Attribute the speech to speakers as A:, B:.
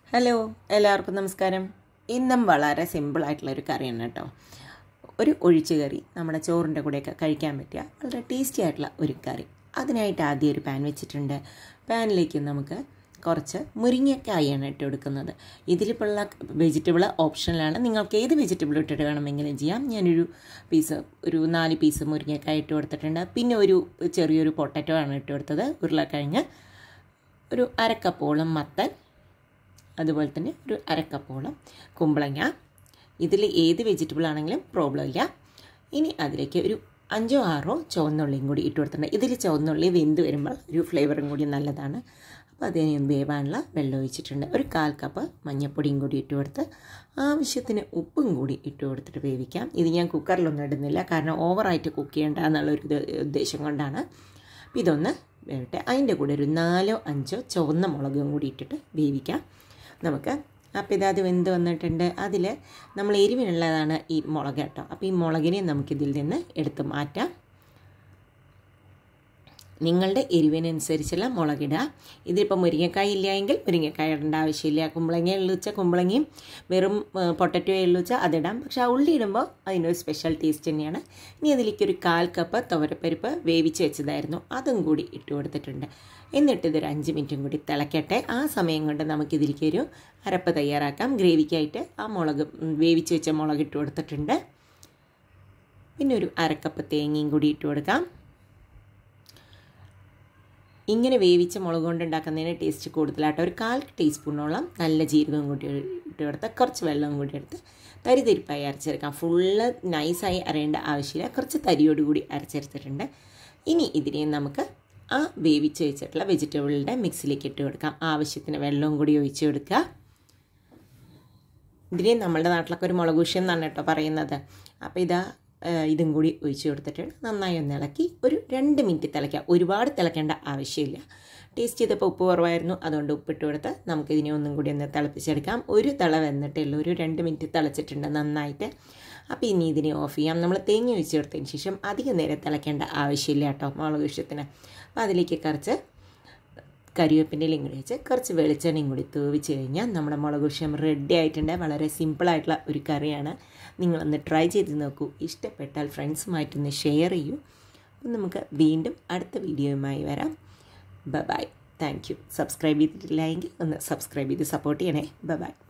A: hello എല്ലാവർക്കും നമസ്കാരം ഇന്നും വളരെ സിമ്പിളായിട്ടുള്ള ഒരു കറിയാണ് കേട്ടോ ഒരു ഒഴിച്ചു കറി നമ്മുടെ ചോറിൻ്റെ കൂടെയൊക്കെ കഴിക്കാൻ പറ്റിയ വളരെ ടേസ്റ്റി ആയിട്ടുള്ള ഒരു കറി അതിനായിട്ട് ആദ്യം ഒരു പാൻ വെച്ചിട്ടുണ്ട് പാനിലേക്ക് നമുക്ക് കുറച്ച് മുരിങ്ങക്കായാണ് ഇട്ട് കൊടുക്കുന്നത് ഇതിലിപ്പുള്ള വെജിറ്റബിൾ ഓപ്ഷനിലാണ് നിങ്ങൾക്ക് ഏത് വെജിറ്റബിൾ ഇട്ടിട്ട് വേണമെങ്കിലും ചെയ്യാം ഞാനൊരു പീസ് ഒരു നാല് പീസ് മുരിങ്ങക്കായ ഇട്ട് കൊടുത്തിട്ടുണ്ട് പിന്നെ ഒരു ചെറിയൊരു പൊട്ടറ്റോ ആണ് ഇട്ട് കൊടുത്തത് ഉരുളക്കിഴങ്ങ് ഒരു അരക്കപ്പോളം മത്തൻ അതുപോലെ തന്നെ ഒരു അരക്കപ്പോളം കുമ്പളങ്ങ ഇതിൽ ഏത് വെജിറ്റബിൾ ആണെങ്കിലും പ്രോബ്ലം ഇല്ല ഇനി അതിലേക്ക് ഒരു അഞ്ചോ ആറോ ചുവന്നുള്ളിയും കൂടി ഇട്ട് കൊടുത്തിട്ടുണ്ട് ഇതിൽ ചുവന്നുള്ളി വെന്ത് വരുമ്പോൾ ഒരു ഫ്ലേവറും കൂടി നല്ലതാണ് അപ്പോൾ അതിന് വേവാനുള്ള വെള്ളം ഒഴിച്ചിട്ടുണ്ട് ഒരു കാൽ കപ്പ് മഞ്ഞൾപ്പൊടിയും കൂടി ഇട്ട് കൊടുത്ത് ആവശ്യത്തിന് ഉപ്പും കൂടി ഇട്ട് കൊടുത്തിട്ട് വേവിക്കാം ഇത് ഞാൻ കുക്കറിലൊന്നും ഇടുന്നില്ല കാരണം ഓവറായിട്ട് കുക്ക് ചെയ്യേണ്ട എന്നുള്ളൊരു ഇത് ഉദ്ദേശം കൊണ്ടാണ് അപ്പോൾ ഇതൊന്ന് വേവട്ടെ അതിൻ്റെ കൂടെ ഒരു നാലോ അഞ്ചോ ചുവന്ന മുളകും കൂടി ഇട്ടിട്ട് വേവിക്കാം നമുക്ക് അപ്പോൾ ഇതത് വെന്ത് വന്നിട്ടുണ്ട് അതിൽ നമ്മൾ എരിവിനുള്ളതാണ് ഈ മുളക് കേട്ടോ അപ്പോൾ ഈ മുളകിനെ നമുക്കിതിൽ നിന്ന് എടുത്ത് മാറ്റാം നിങ്ങളുടെ എരിവിനനുസരിച്ചുള്ള മുളകിടുക ഇതിപ്പോൾ മുരിങ്ങക്കായ ഇല്ലെങ്കിൽ മുരിങ്ങക്കായ ഇടേണ്ട ആവശ്യമില്ല കുമ്പളങ്ങ എള്ളുവെച്ചാൽ കുമ്പളങ്ങയും വെറും പൊട്ടറ്റോ എള്ളുവെച്ചാൽ അതിടാം പക്ഷേ ആ ഉള്ളി ഇടുമ്പോൾ അതിനൊരു സ്പെഷ്യൽ ടേസ്റ്റ് തന്നെയാണ് ഇനി അതിലേക്ക് ഒരു കാൽ കപ്പ് തുവരപ്പരിപ്പ് വേവിച്ച് വെച്ചതായിരുന്നു അതും കൂടി ഇട്ട് കൊടുത്തിട്ടുണ്ട് എന്നിട്ട് ഇതൊരു അഞ്ച് മിനിറ്റും കൂടി തിളക്കട്ടെ ആ സമയം കൊണ്ട് നമുക്കിതിലേക്ക് ഒരു അരപ്പ് തയ്യാറാക്കാം ഗ്രേവിക്കായിട്ട് ആ മുളക് വേവിച്ച് വെച്ച മുളക് ഇട്ട് കൊടുത്തിട്ടുണ്ട് പിന്നെ ഒരു അരക്കപ്പ് തേങ്ങയും കൂടി ഇട്ട് കൊടുക്കാം ഇങ്ങനെ വേവിച്ച മുളക് കൊണ്ട് ഉണ്ടാക്കുന്നതിന് ടേസ്റ്റ് കൂടുതലായിട്ട് ഒരു കാൽ ടീസ്പൂണോളം നല്ല ജീരകം കൂടി ഇട്ട് കൊടുത്ത് കുറച്ച് വെള്ളം കൂടി എടുത്ത് തരി തരിപ്പായി അരച്ചെടുക്കാം ഫുള്ള് നൈസായി അരയേണ്ട ആവശ്യമില്ല കുറച്ച് തരിയോട് കൂടി അരച്ചെടുത്തിട്ടുണ്ട് ഇനി ഇതിനെ നമുക്ക് ആ വേവിച്ച് വെച്ചിട്ടുള്ള വെജിറ്റബിളിൻ്റെ മിക്സിലേക്ക് ഇട്ട് കൊടുക്കാം ആവശ്യത്തിന് വെള്ളവും കൂടി ഒഴിച്ച് കൊടുക്കുക ഇതിനെ നമ്മുടെ നാട്ടിലൊക്കെ ഒരു മുളക് വിഷയം എന്നാണ് കേട്ടോ പറയുന്നത് അപ്പോൾ ഇതാ ഇതും കൂടി ഒഴിച്ച് കൊടുത്തിട്ട് നന്നായി ഒന്ന് ഇളക്കി ഒരു രണ്ട് മിനിറ്റ് തിളയ്ക്കുക ഒരുപാട് തിളയ്ക്കേണ്ട ആവശ്യമില്ല ടേസ്റ്റ് ചെയ്തപ്പോൾ ഉപ്പ് കുറവായിരുന്നു അതുകൊണ്ട് ഉപ്പിട്ട് കൊടുത്ത് നമുക്കിതിനെ ഒന്നും കൂടി ഒന്ന് തിളപ്പിച്ചെടുക്കാം ഒരു തിള വന്നിട്ടേ ഉള്ളൂ ഒരു രണ്ട് മിനിറ്റ് തിളച്ചിട്ടുണ്ട് നന്നായിട്ട് അപ്പോൾ ഇനി ഇതിനെ ഓഫ് ചെയ്യാം നമ്മൾ തേങ്ങ ഒഴിച്ച് കൊടുത്തതിന് ശേഷം അധികം നേരം തിളയ്ക്കേണ്ട ആവശ്യമില്ല കേട്ടോ മുളക് വിഷയത്തിന് അപ്പോൾ അതിലേക്ക് കുറച്ച് കരിവേപ്പിൻ്റെ ഇലയും കൂടി വെച്ച് കുറച്ച് വെളിച്ചെണ്ണയും കൂടി തൂവിച്ച് കഴിഞ്ഞാൽ നമ്മുടെ മുളക് വിഷയം റെഡി ആയിട്ടുണ്ട് വളരെ സിമ്പിളായിട്ടുള്ള ഒരു കറിയാണ് നിങ്ങളൊന്ന് ട്രൈ ചെയ്ത് നോക്കൂ ഇഷ്ടപ്പെട്ടാൽ ഫ്രണ്ട്സുമായിട്ടൊന്ന് ഷെയർ ചെയ്യൂ അപ്പം നമുക്ക് വീണ്ടും അടുത്ത വീഡിയോയുമായി വരാം ബ ബൈ താങ്ക് യു സബ്സ്ക്രൈബ് ചെയ്തിട്ടില്ല എങ്കിൽ ഒന്ന് സബ്സ്ക്രൈബ് ചെയ്ത് സപ്പോർട്ട് ചെയ്യണേ ബ ബൈ